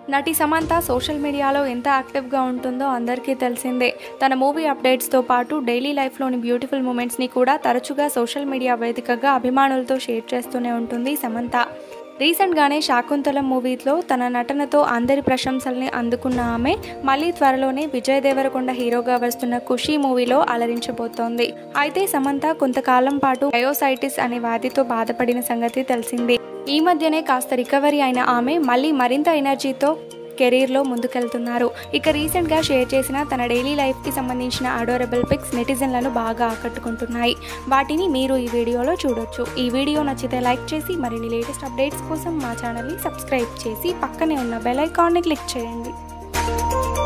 నటి సమంత సోషల్ మీడియాలో ఎంత యాక్టివ్గా ఉంటుందో అందరికీ తెలిసిందే తన మూవీ అప్డేట్స్తో పాటు డైలీ లైఫ్లోని బ్యూటిఫుల్ మూమెంట్స్ని కూడా తరచుగా సోషల్ మీడియా వేదికగా అభిమానులతో షేర్ చేస్తూనే ఉంటుంది సమంత రీసెంట్గానే శాకుంతలం మూవీలో తన నటనతో అందరి ప్రశంసల్ని అందుకున్న ఆమె మళ్ళీ త్వరలోనే విజయ్ దేవరకొండ హీరోగా వస్తున్న ఖుషి మూవీలో అలరించబోతోంది అయితే సమంత కొంతకాలం పాటు బయోసైటిస్ అనే వ్యాధితో బాధపడిన సంగతి తెలిసిందే ఈ మధ్యనే కాస్త రికవరీ అయిన ఆమె మళ్ళీ మరింత ఎనర్జీతో కెరీర్లో ముందుకెళ్తున్నారు ఇక రీసెంట్గా షేర్ చేసిన తన డైలీ లైఫ్కి సంబంధించిన అడోరబుల్ పిక్స్ నెటిజన్లను బాగా ఆకట్టుకుంటున్నాయి వాటిని మీరు ఈ వీడియోలో చూడొచ్చు ఈ వీడియో నచ్చితే లైక్ చేసి మరిన్ని లేటెస్ట్ అప్డేట్స్ కోసం మా ఛానల్ని సబ్స్క్రైబ్ చేసి పక్కనే ఉన్న బెల్ ఐకాన్ని క్లిక్ చేయండి